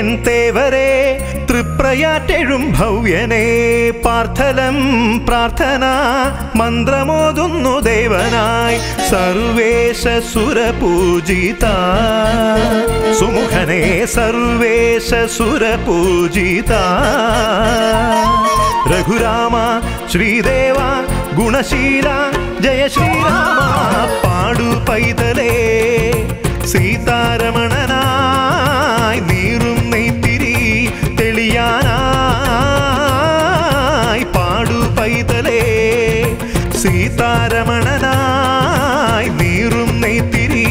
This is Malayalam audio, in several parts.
എൻ തേവരെ തൃപ്രയാറ്റെഴും ഭവ്യനെ പാർത്ഥലം പ്രാർത്ഥന മന്ത്രമോതുന്നു ദേവനായി സർവേശ സുരപൂജിത സുമുഖനെ സർവേശ സുരപൂജിത രഘുരാമ ശ്രീദേവ ഗുണശീല ജയ ശ്രീരാമ പാടു പൈതലേ സീതാരമണനായി നീറും നെയ്ത്തിരി തെളിയാനായി പാടു പൈതലേ സീതാരമണനായി നീറും നെയ്ത്തിരി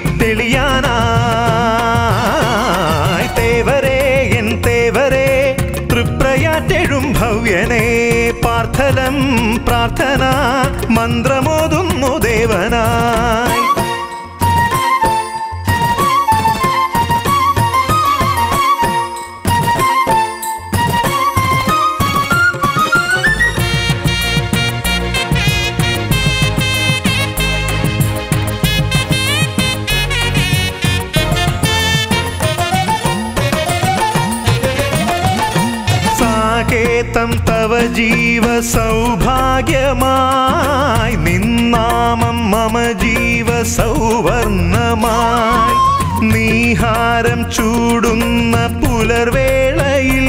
തെളിയാനായി തേവരേ എൻ തേവരേ തൃപ്രയാറ്റെഴും ഭവ്യനെ പാർത്ഥലം പ്രാർത്ഥന മന്ത്രമോതുന്നു ദേവനായി സാകേതം തവ ജീവ സൗഭാഗ്യമായി നിന്നാമം മമ ജീവ സൗവർണമായി നീഹാരം ചൂടുന്ന പുലർവേളയിൽ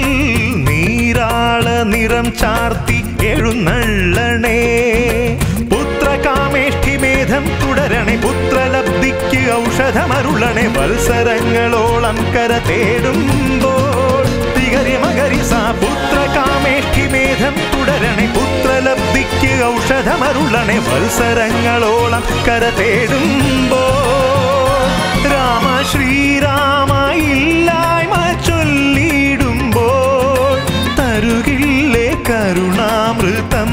നീരാള നിറം ചാർത്തി എഴുന്നള്ളണേ പുത്രകാമേഷ്ഠിമേധം തുടരണേ പുത്രലബ്ധിക്ക് ഔഷധമരുളണേ വത്സരങ്ങളോളം കര തേടുമ്പോൾ തികരി മകരി സാ പുത്രകാമേഷ്ഠിമേധം തുടരണേ പുത്രലബ്ധിക്ക് ഔഷധമരുളണേ വത്സരങ്ങളോളം കര തേടുമ്പോൾ രാമ ശ്രീരാമ ഇല്ലായ്മ ചൊല്ലിടുമ്പോൾ തരുകില്ലേ കരുണാമൃതം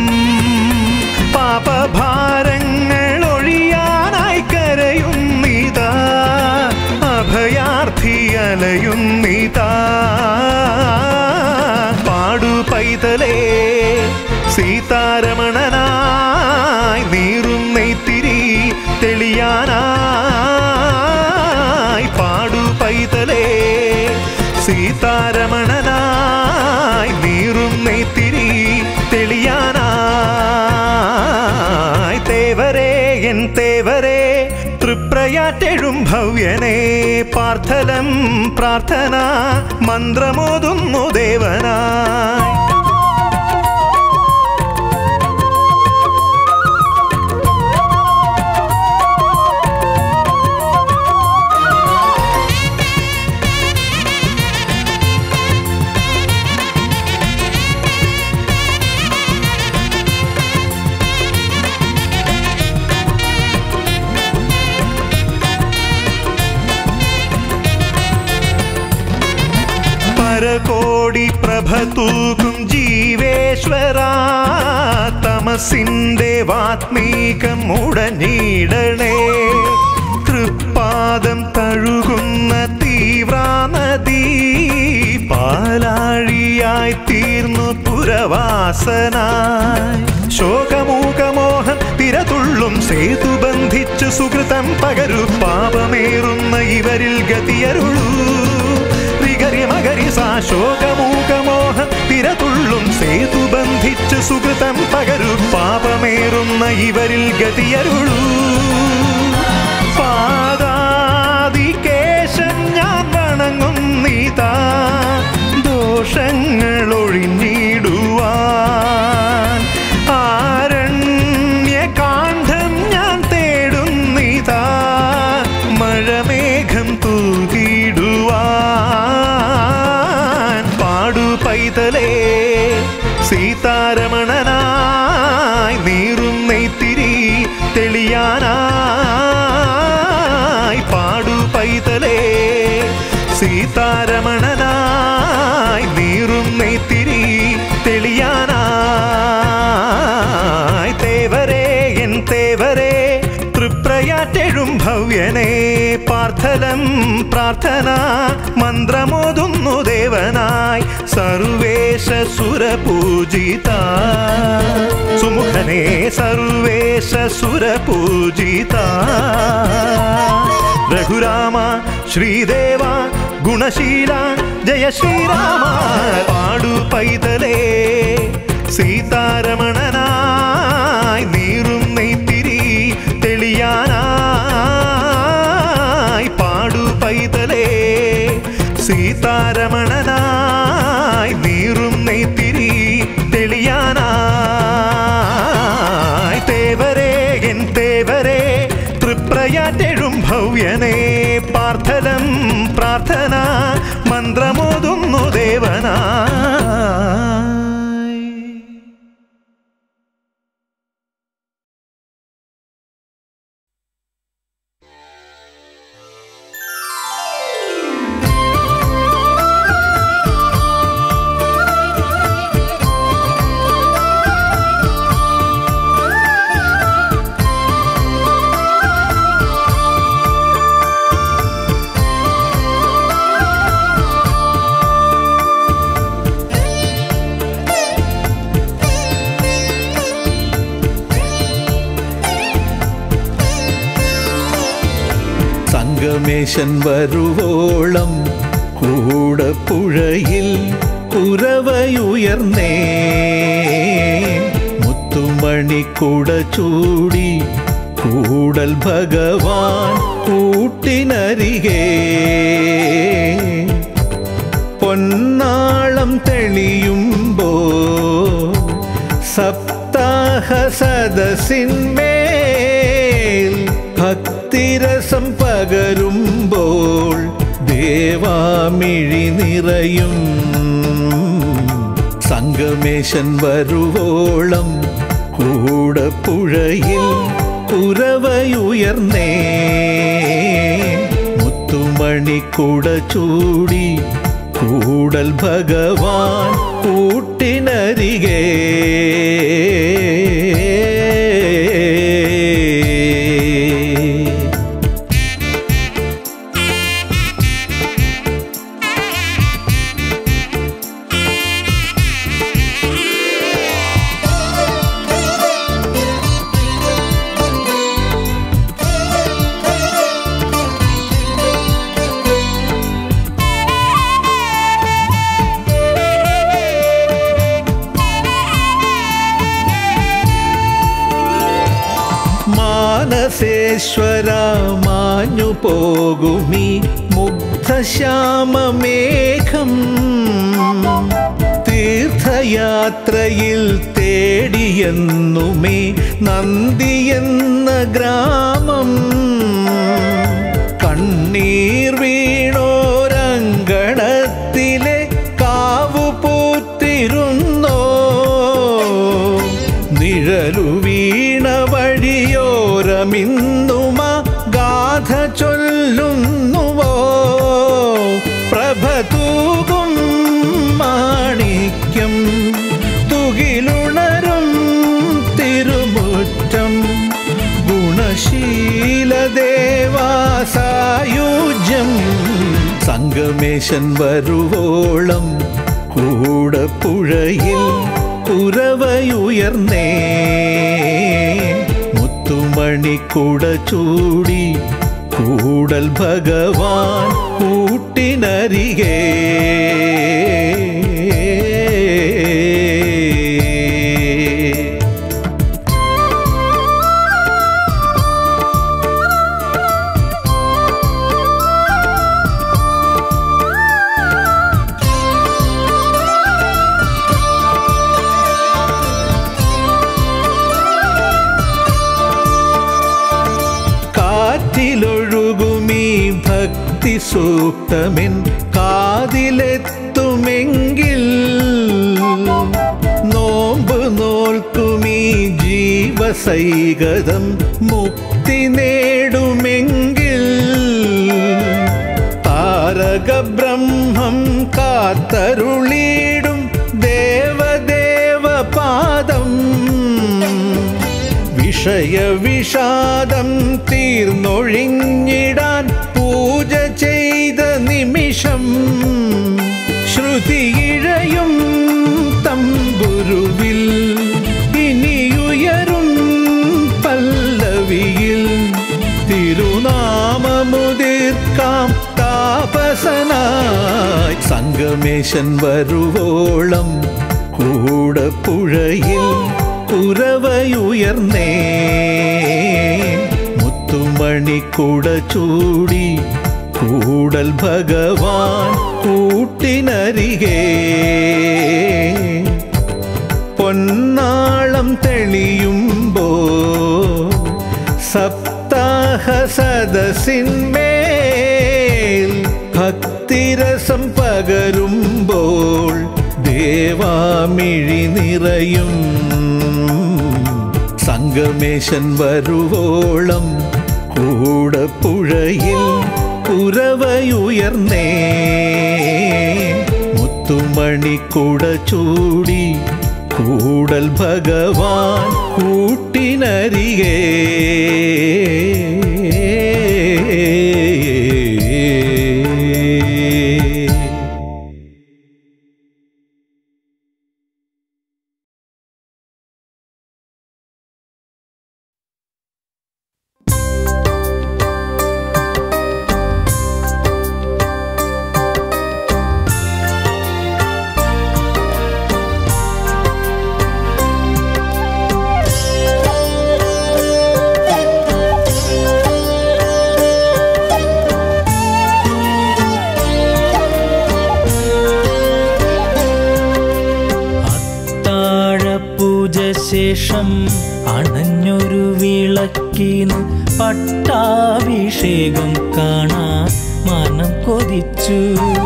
പാപഭാരങ്ങൾ ഒഴിയാനായി കരയുന്നിതാ അഭയാർത്ഥി അലയുന്നിതാ പാടു പൈതലേ സീതാരമണനായി നീറും നെയ്ത്തിരി തെളിയാനായി പാടു പൈതലേ സീതാരമണനായി നീറും നെയ്ത്തിരി തെളിയാനായി തേവരേ എൻ തേവരേ തൃപ്രയാറ്റെഴും ഭവ്യനെ പാർത്ഥലം പ്രാർത്ഥന മന്ത്രമോതുന്നു ദേവനായി പരകോടി പ്രഭ തൂകും ജീവേശ്വര തമസിന്റെ വാത്മീകം ഉടനീടണേ തൃപ്പാദം തഴുകുന്ന തീവ്രാനദി പാലാഴിയായി തീർന്നു പുരവാസനായി ശോകമൂകമോഹം തിരതുള്ളും സേതു ബന്ധിച്ചു സുഹൃതം പകരു പാപമേറുന്ന ഇവരിൽ ഗതിയരുളൂ രിഗരി മകരി സാ ശോകമൂകമോഹ തിരതുള്ളും സേതു ബന്ധിച്ചു സുഹൃതം പകരു പാപമേറുന്ന ഇവരിൽ ഗതിയരുളൂ പാദാദികേശം ഞാൻ വണങ്ങുന്നീതാ ദോഷങ്ങൾ ഒഴിഞ്ഞിടുവാൻ ആരണ്യകാന്ഡം ഞാൻ തേടുന്നിതാ മഴമേഘം തൂകിടുവാൻ പാടു പൈതലേ സീതാരമണനായി നീറും നെയ്ത്തിരി തെളിയാനായി പാടു പൈതലേ സീതാരമണനായി നീറും നെയ്ത്തിരി തെളിയാനായി തേവരേ എൻ തേവരേ തൃപ്രയാറ്റെഴും ഭവ്യനെ പാർത്ഥലം പ്രാർത്ഥന മന്ത്രമോതുന്നു ദേവനായി സർവേശ സുരപൂജിത സുമുഖനെ സർവേശ സുരപൂജിത രഘുരാമ ശ്രീദേവ ഗുണശീല ജയ ശ്രീരാമ പാടു പൈതലേ സീതാരമണനായി നീറും നെയ്ത്തിരി തെളിയാനായി പാടു പൈതലേ സീതാരമണനായി നീറും നെയ്ത്തിരി തെളിയാനായി തേവരേ എൻ തേവരേ തൃപ്രയാറ്റെഴും ഭവ്യനേ പാർത്ഥലം പ്രാർത്ഥന മന്ത്രമോതുന്നു ദേവനായി സംഗമേശൻ വരുവോളം കൂടപ്പുഴയിൽ കുരവയുയർന്നേ മുത്തുമണിക്കുട ചൂടി കൂടൽ ഭഗവാൻ കൂട്ടിനരികെ പൊന്നാളം തെളിയുമ്പോ സപ്താഹ സദസ്സിന്മേൽ ഭക്തിരസം പകരുമ്പോൾ ദേവാമിഴി നിറയും സംഗമേശൻ വരുവോളം കൂടപ്പുഴയിൽ കുരവയുയർന്നേ മുത്തുമണിക്കുട ചൂടി കൂടൽ ഭഗവാൻ കൂട്ടിനരികെ മാനസേശ്വര മാഞ്ഞു പോകുമീ മുഗ്ധശ്യാമമേഘം തീർത്ഥയാത്രയിൽ തേടിയെന്നുമേ നന്ദിയെന്ന ഗ്രാമം കണ്ണീർ വീണോരങ്കണത്തിലെ കാവുപൂത്തിരുന്നോ നിഴലു വീണ വഴിയോരമിന്നുമ ഗാഥ ചൊല്ലുന്നുവോ പ്രഭ തൂകും മാണിക്യം തുകിലുണരും തിരുമുറ്റം ഗുണശീലദേവാസായുജ്യം സംഗമേശൻ വരുവോളം കൂടപ്പുഴയിൽ കുരവയുയർന്നേ മുത്തുമണിക്കുട ചൂടി കൂടൽ ഭഗവാൻ കൂട്ടിനരികെ കാറ്റിലൊഴുകുമീ ഭക്തി സൂക്തമെൻ കാതിലെത്തുമെങ്കിൽ നോമ്പ് നോൽക്കുമീ ജീവസൈകതം മുക്തി നേടുമെങ്കിൽ താരക ബ്രഹ്മം കാത്തരുളീടും ദേവദേവ പാദം വിഷയവിഷാദം തീർന്നൊഴിഞ്ഞിടാൻ പൂജ ചെയ്ത നിമിഷം ശ്രുതിയിഴയും തമ്പുരുവിൽ ഇനിയുയരും പല്ലവിയിൽ തിരുനാമമുതിർക്കാം താപസ ദാസനായി സംഗമേശൻ വരുവോളം കൂടപ്പുഴയിൽ കുരവയുയർന്നേ മുത്തുമണിക്കുട ചൂടി കൂടൽ ഭഗവാൻ കൂട്ടിനരികേ പൊന്നാളം തെളിയുമ്പോ സപ്താഹ സദസ്സിന്മേൽ ഭക്തിരസം പകരുമ്പോൾ ദേവാമിഴി നിറയും സംഗമേശൻ വരുവോളം കൂടപ്പുഴയിൽ കുരവയുയർന്നേ മുത്തുമണിക്കുട ചൂടി കൂടൽ ഭഗവാൻ കൂട്ടിനരികേ അത്താഴപൂജ ശേഷം അണഞ്ഞൊരു വിളക്കിന് പട്ടാഭിഷേകം കാണാൻ മനം കൊതിച്ചു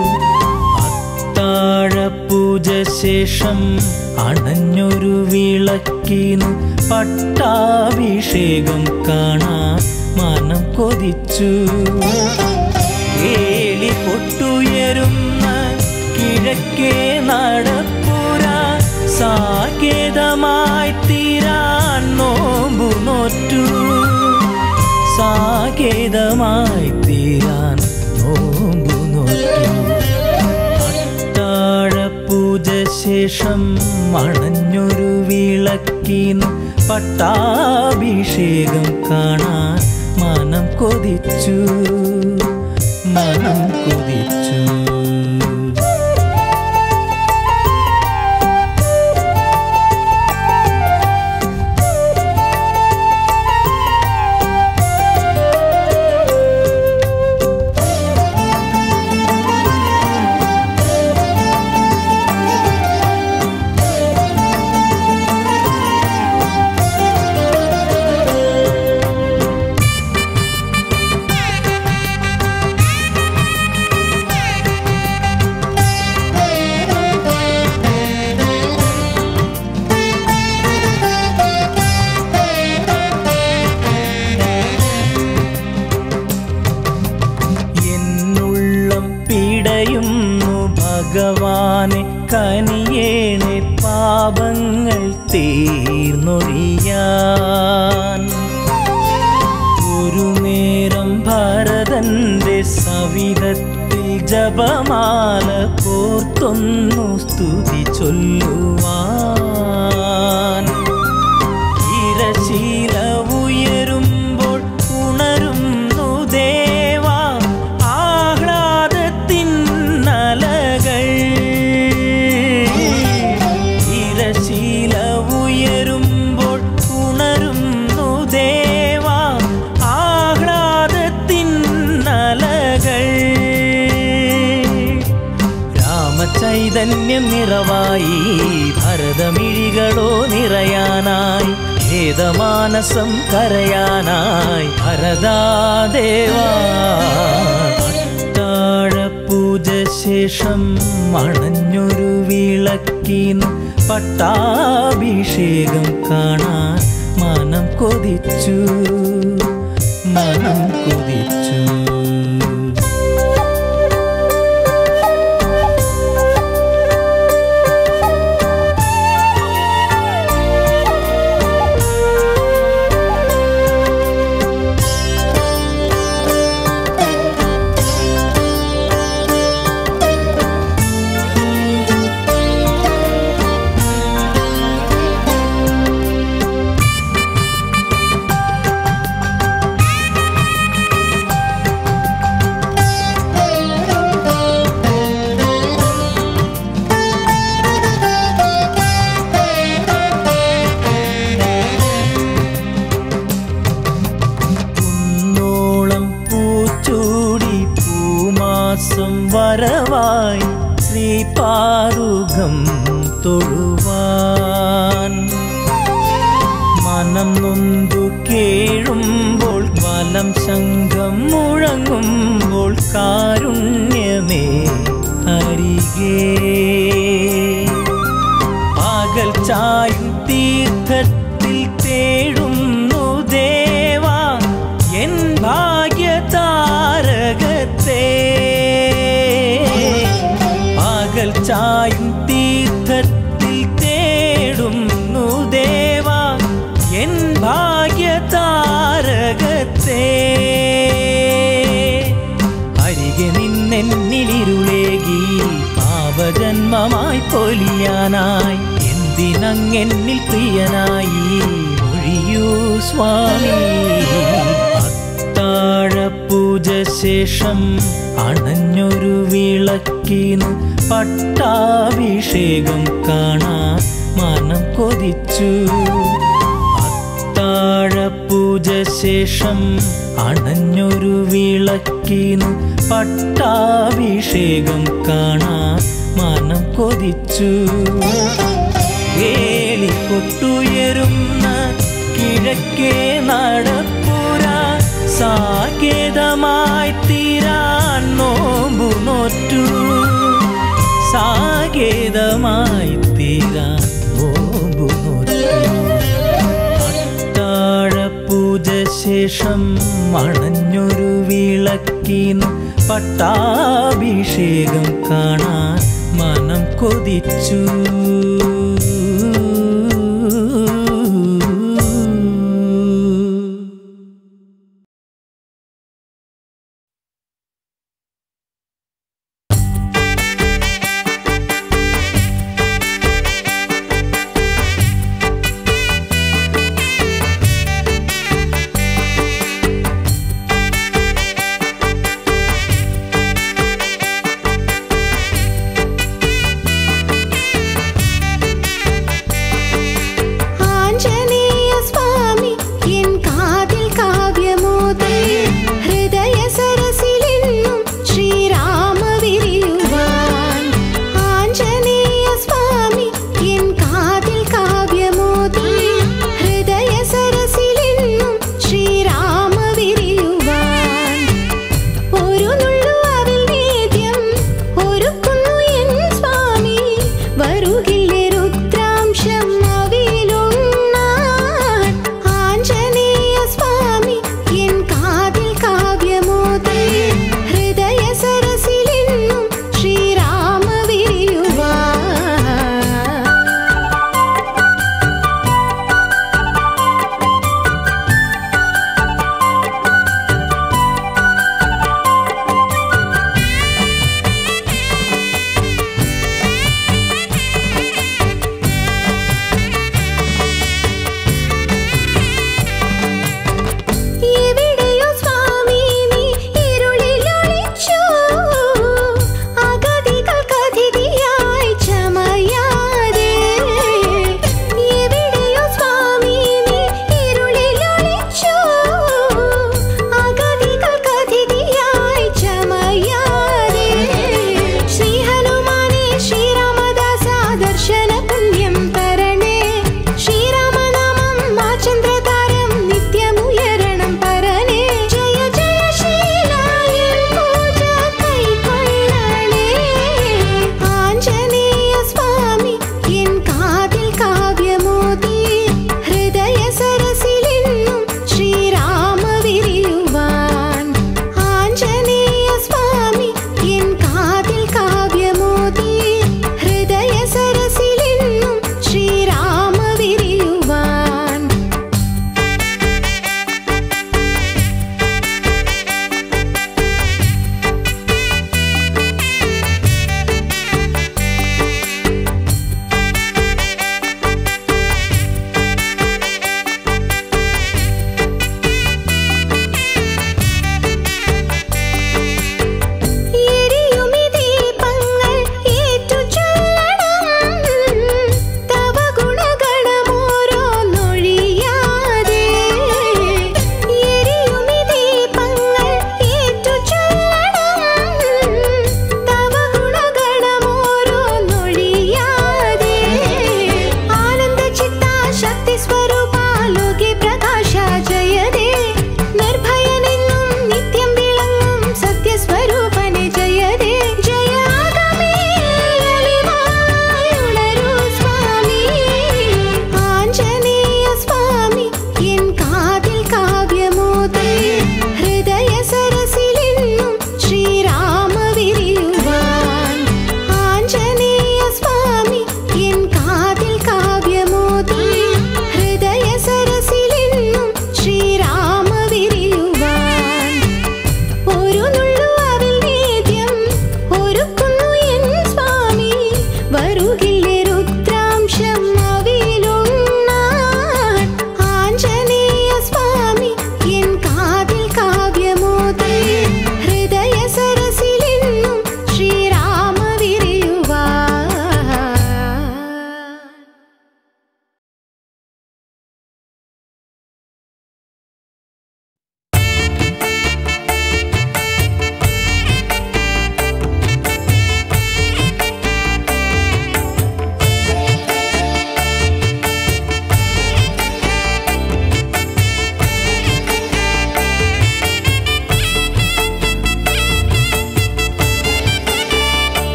അത്താഴപൂജ ശേഷം അണഞ്ഞൊരു വിളക്കിന് പട്ടാഭിഷേകം കാണാൻ മനം കൊതിച്ചു കേളി പൊട്ടുയരുന്ന കിഴക്കേ നടപ്പുര സാകേതമായി തീരാൻ നോമ്പു നോറ്റു സാകേതമായി തീരാൻ നോമ്പു നോറ്റു അത്താഴപൂജ ശേഷം മണഞ്ഞൊരു വിളക്കിന് പട്ടാഭിഷേകം കാണാൻ മനം കൊതിച്ചു മനം കൊതിച്ചു എന്നുള്ളം പിടയുന്നു ഭഗവാനെ കനിയേണെ പാപങ്ങൾ തീർന്നൊഴിയാൻ ഒരു നേരം ഭരതന്റെ സവിധത്തിൽ ജപമാല കോർത്തൊന്നു സ്തുതി ചൊല്ലുവാൻ തിരശീല ഉയരുമ്പോൾ ഉണരുന്നു ദേവ ആഹ്ലാദത്തിൻ നലകൾ തിരശീല ഉയരുമ്പോൾ ഉണരുന്നു ദേവ ആഹ്ലാദത്തിൻ നലകൾ രാമചൈതന്യം നിറവായി ഭരതമിഴികളോ നിറയാനായി ഖേദമാനസം കരയാനായി ഭരതാദേവാ താഴപ്പൂജ ശേഷം മണഞ്ഞൊരു വിളക്കിന് പട്ടാഭിഷേകം കാണാൻ മനം കൊതിച്ചു മനം കൊതിച്ചു മാസം വരവായി ശ്രീപാദുകം തൊഴുവാൻ മനം നൊന്തു കേഴുമ്പോൾ വലം ശംഖം മുഴങ്ങുമ്പോൾ കാരുണ്യമേ അരികേ പകൽ ചായും തീർത്ഥത്തിൽ തേടുന്നു ദേവാ എൻ ഭാഗ്യ താരകത്തെ പകൽ ചായും തീർത്ഥത്തിൽ തേടുന്നു ദേവാ എൻ ഭാഗ്യ താരകത്തെ അരികെ നിന്നെന്നിലിരുളേകി പാപജന്മമായി പൊലിയാനായി എന്തിനങ്ങെന്നിൽ പ്രിയനായി ഒഴിയൂ സ്വാമി അത്താഴപൂജ ശേഷം അണഞ്ഞൊരു വിളക്കിന് പട്ടാഭിഷേകം കാണാൻ മനം കൊതിച്ചു അത്താഴപൂജ ശേഷം അണഞ്ഞൊരു വിളക്കിന് പട്ടാഭിഷേകം കാണാൻ മനം കൊതിച്ചു വേലി കൊട്ടുയരുന്ന കിഴക്കേ നടപ്പുര സാകേതമായി തീരാൻ നോമ്പു നോറ്റു സാകേതമായി തീരാൻ നോമ്പു നോറ്റു അത്താഴപൂജ ശേഷം അണഞ്ഞൊരു വിളക്കിന് പട്ടാഭിഷേകം കാണാൻ മനം കൊതിച്ചു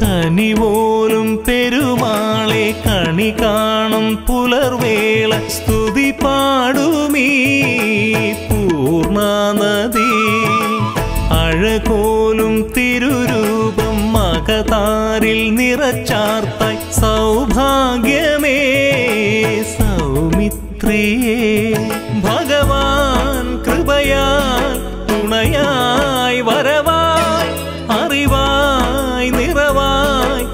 കനിപോലും പെരുമാളെ കണി കാണും പുലർവേള സ്തുതി പാടുമീ പൂർണ്ണനദി അഴകോലും തിരുരൂപം മകതാരിൽ നിറച്ചാർത്തായി സൗഭാഗ്യമേ സൗമിത്രിയേ ഭഗവാൻ കൃപയാൽ തുണയായി വരവായി അറിവായി നിറവായി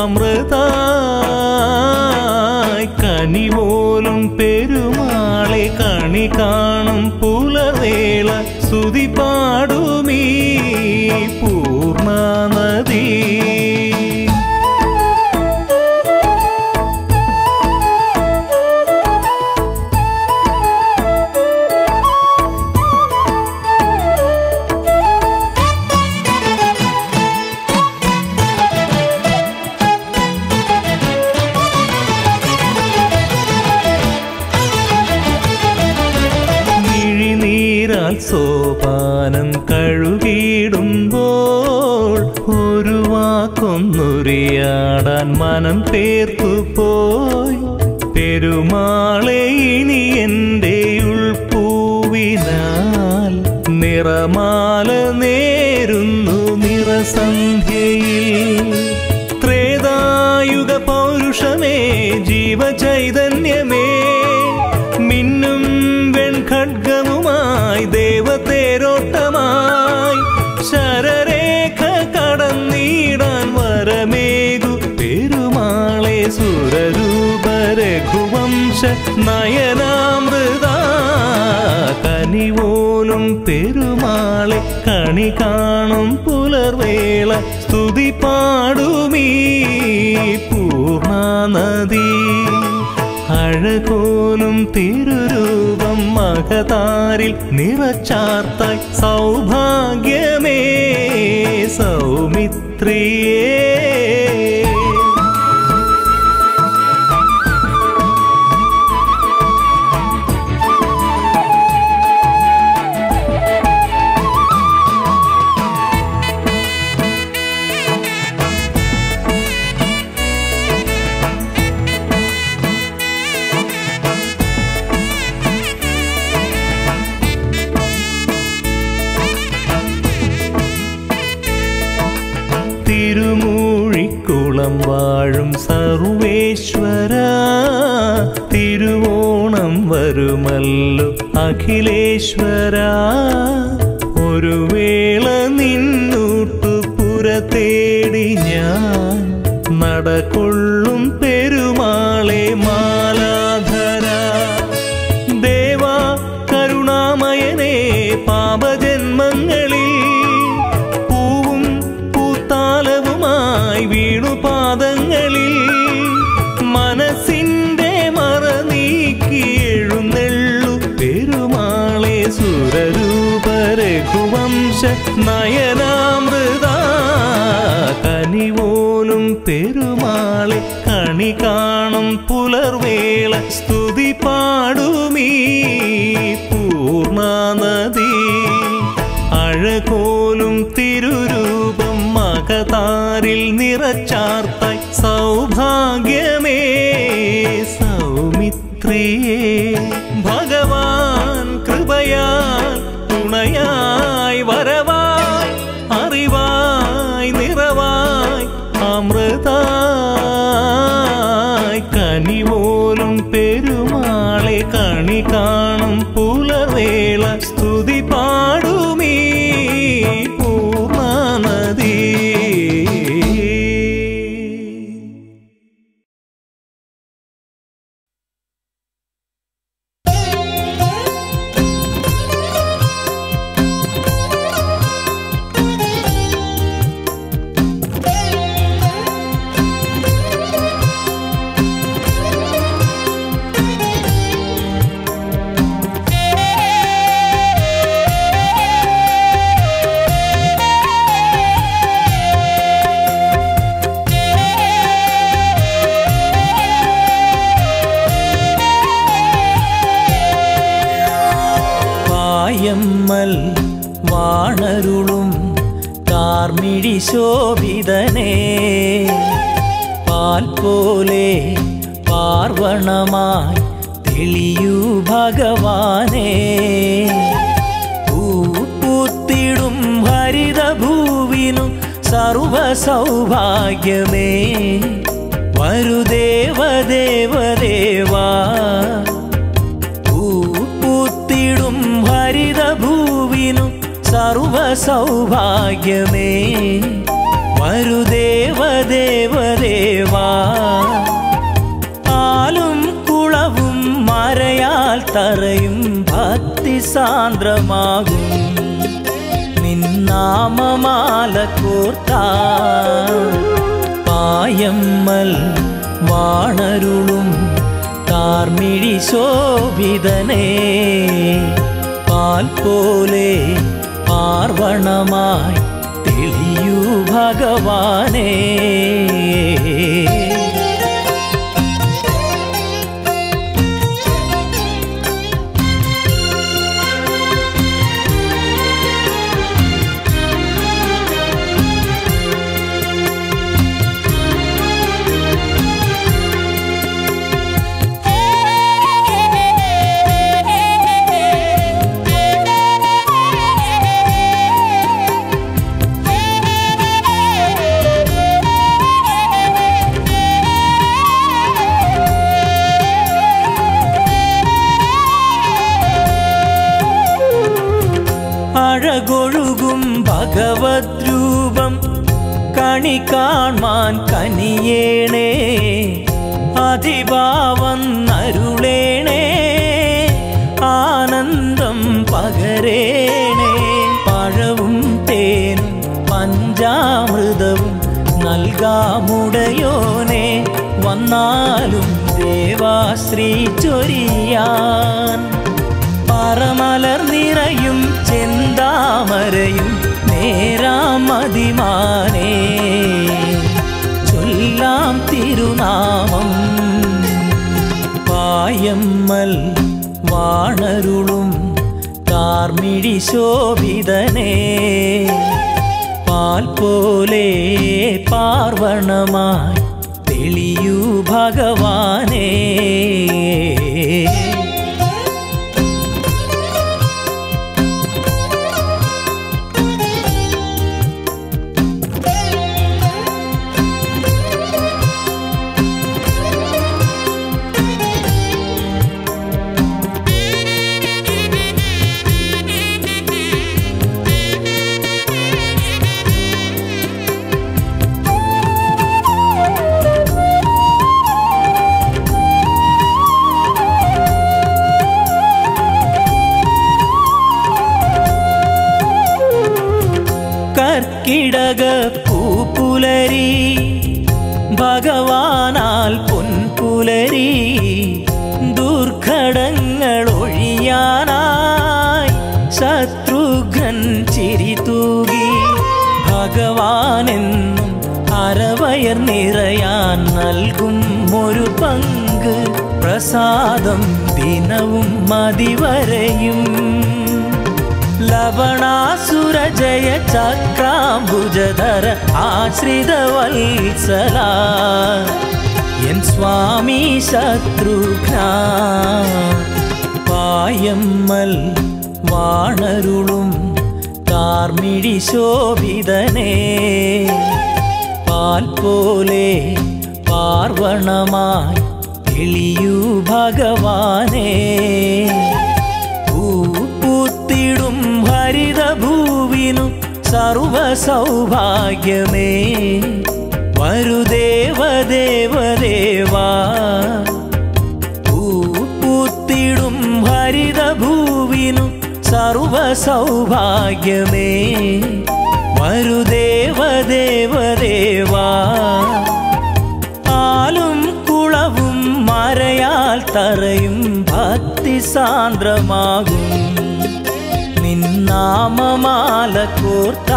അമൃതായി കനിപോലും പെരുമാളെ കണി കാണും പുലവേള സ്തുതി പാടുമീ പൂർണ്ണനദീ മിഴിനീരാൽ സോപാനം കഴുകിയിടുമ്പോൾ ഒരു വാക്കൊന്നുരിയാടാൻ മനം പേർത്തു പോയി പെരുമാളെ ഇനി എൻ്റെ ഉൾപ്പൂവിനാൽ നിറമാല നേരുന്നു നിറസന്ധ്യയിൽ ത്രേതായുഗ പൗരുഷമേ ജീവചൈതന്യമേ മിന്നും വെൺഖഡ്ഗമുമായി ദേവതേരോട്ടമായി ശരരേഖ കടന്നിടാൻ വരമേകു പെരുമാളെ സുരരൂപ രഘുവംശ നയനാമൃത കനിവോലും പെരുമാളെ കണി കാണും പുലർവേള സ്തുതി പാടുമീ പൂർണ്ണനദി അഴകോലും തിരുരൂപം മകതാരിൽ നിറച്ചാർത്തായി സൗഭാഗ്യമേ സൗമിത്രിയേ തിരുമൂഴിക്കുളം വാഴും സർവേശ്വര തിരുവോണം വരുമല്ലോ അഖിലേശ്വര ഒരു വേള നിന്നൂട്ടു പുര തേടി ഞാൻ നടകൊള്ളും പെരുമാളെ മാലാധര ദേവാ കരുണാമയനേ പാപജന്മങ്ങളിൽ പൂവും പൂത്താലവുമായി വീണു പാദങ്ങളിൽ മനസ്സിന്റെ മറ നീക്കി എഴുന്നള്ളു പെരുമാളെ സുരരൂപ രഘുവംശ നയനാമൃത കനിവോലും പെരുമാളെ കണി കാണും പുലർവേള സ്തുതി പാടുമീ പൂർണ്ണനദി അഴകോലും തിരുരൂപം മകതാരിൽ നിറച്ചാർത്തായി സൗഭാഗ്യമേ സൗമിത്രിയേ ഭഗവാൻ കൃപയാൽ തുണയായി വരവായി അറിവായി നിറവായി അമൃതായി കനിവോലും പെരുമാളെ കണി കാണും പുലവേള സ്തുതി പാടുമീ പൂർണ്ണനദീ Thank you. കാർമിഴി ശോഭിതനേ പാൽ പോലെ പാർവണമായി തെളിയൂ ഭഗവാനേ പൂത്തിടും ഹരിതഭൂവിനു സർവ സൗഭാഗ്യമേ വരുദേവദേവദേവാ പൂത്തിടും ഹരിതഭൂവിനു സർവ സൗഭാഗ്യമേ വരുദേവദേവദേവാ ആലും കുളവും മറയാൽ തറയും ഭക്തി സാന്ദ്രമാകും നിന്നാമമാല കോർത്ത പായമ്മൽ വാണരുളും കാർമിഴി ശോഭിതനേ പാൽ പോലെ പാർവണമായി തെളിയൂ ഭഗവാനേ അഴകൊഴുകും ഭഗവത് രൂപം കണി കാൺമാൻ കനിയേണേ അതിഭാവം നരുളേണേ ആനന്ദം പകരേണേ പഴവും തേനും പഞ്ചാമൃതവും നൽകാമുടയോനെ വന്നാലും ദേവാശ്രീ ചൊരിയാൻ പറമലർ നിറയും ചെന്താമരയും നേരാം മതിമാനേ ചൊല്ലാം തിരുനാമം പായമ്മൽ വാണരുളും കാർമിഴി ശോഭിതനേ പാൽ പോലെ പാർവണമായി തെളിയൂ ഭഗവാനേ കർക്കിടക പൂപ്പുലരി ഭഗവാനാൽ പൊൻപുലരി ദുർഘടങ്ങൾ ഒഴിയാനായി ശത്രുഘ്നൻ ചിരി തൂകി ഭഗവാനെന്നും അരവയർ നിറയാൻ നൽകും ഒരു പങ്ക് പ്രസാദം ദിനവും മതിവരെയും ലവണാസുര ജയ ചക്രാംബുജധര ആശ്രിത വത്സല എൻ സ്വാമി ശത്രുഘ്ന പായമ്മൽ വാണരുളും കാർമിഴി ശോഭിതനേ പാൽ പോലെ പാർവണമായി തെളിയൂ ഭഗവാനേ പൂത്തിടും ഹരിതഭൂവിനു സർവ സൗഭാഗ്യമേ വരുദേവദേവദേവാ പൂത്തിടും ഹരിതഭൂവിനു സർവ സൗഭാഗ്യമേ വരുദേവദേവദേവാ ആലും കുളവും മറയാൽ തറയും ഭക്തി സാന്ദ്രമാകും നിന്നാമമാല കോർത്ത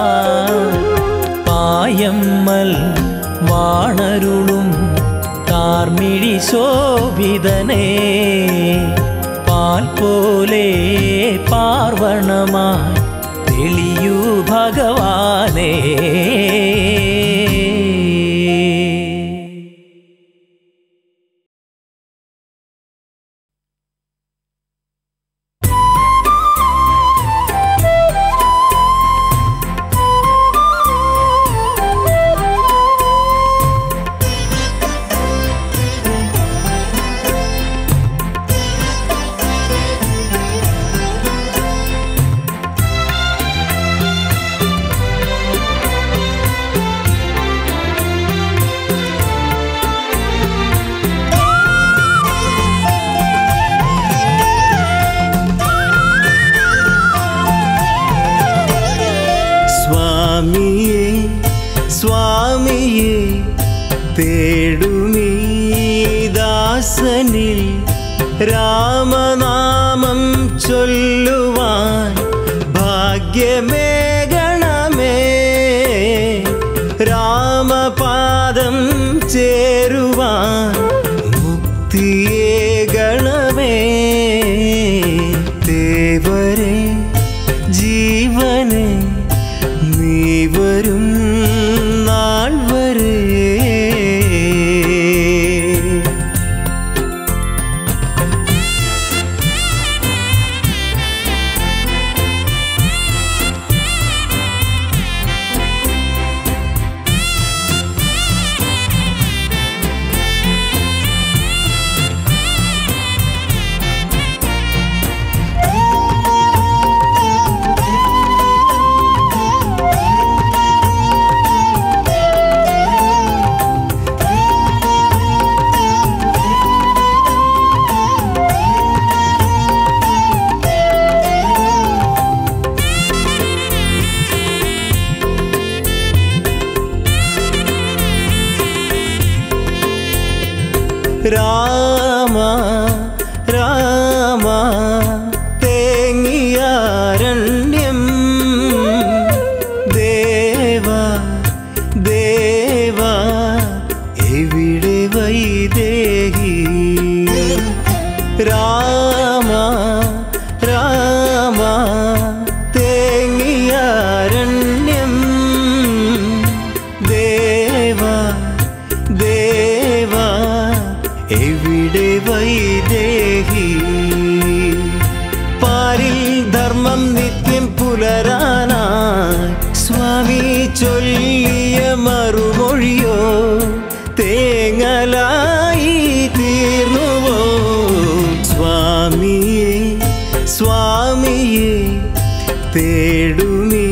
പായമ്മൽ വാണരുളും കാർമിഴി ശോഭിതനേ പാൽ പോലെ പാർവണമായി തെളിയൂ ഭഗവാനേ സ്വാമിയേ സ്വാമിയേ തേടുമീ ദാസനിൽ രാമനാമം ചൊല്ലുവാൻ ഭാഗ്യമേ ഗണമേ രാമപാദം ചേരുവാൻ മുക്തിയേ ഗണമേ ദേവരെ ജീവനെ നീ വരും നാൾ വരെ രാമ രാമ തേങ്ങിയാരണ്യം ദേവ ദേവ എവിടെ വൈദേഹി രാമ രാമ തേങ്ങിയാരണ്യം ദേവ ദേവ എവിടെ വൈദേഹി പാരിൽ ധർമ്മം നിത്യം പുലരാനായി സ്വാമി ചൊല്ലിയ മറുമൊഴിയോ തേങ്ങലായി തീർന്നുവോ സ്വാമിയെ സ്വാമിയെ തേടുമീ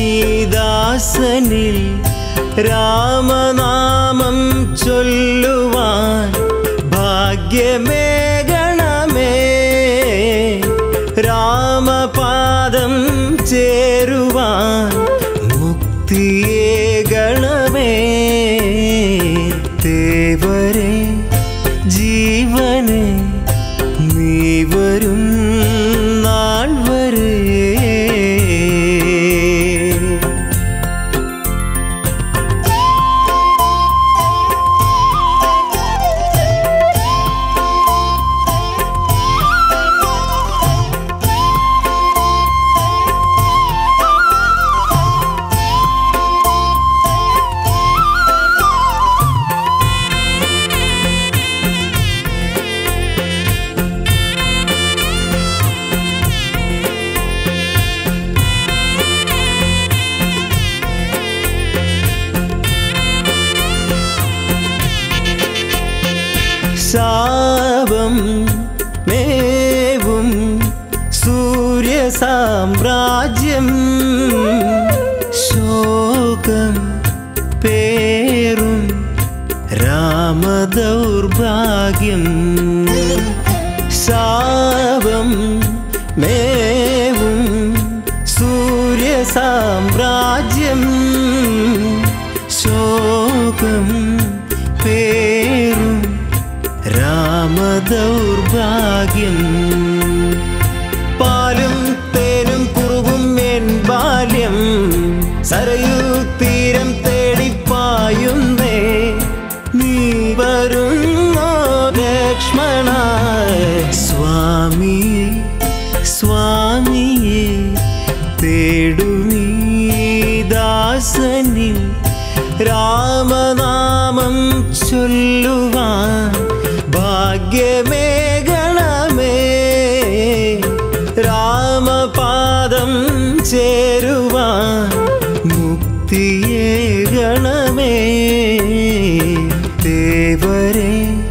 ദാസനിൽ രാമനാമം ചൊല്ലുവാൻ ഭാഗ്യമേ ഗണമേ രാമപാദം ചേരുവാൻ മുക്തിയേ ഗണമേ ദേവരെ ജീവനെ നീ വരും നാൾ വരെ ശാപം മേവും സൂര്യ സാമ്രാജ്യം ശോകം പേറും രാമദൗർഭാഗ്യം ശാപം മേവും സൂര്യ സാമ്രാജ്യം ശോകം പേറും രാമദൗർഭാഗ്യം പാലും തേനും കുറുകും എൻ ബാല്യം സരയൂ തീരം തേടിപ്പായുന്നേ നീ വരുന്നോ ലക്ഷ്മണ സ്വാമിയെ സ്വാമിയെ തേടു വാസനിൽ രാമനാമം ചൊല്ലുവാൻ ഭാഗ്യമേ ഗണമേ രാമപാദം ചേരുവാൻ മുക്തിയേ ഗണമേ ദേവരേ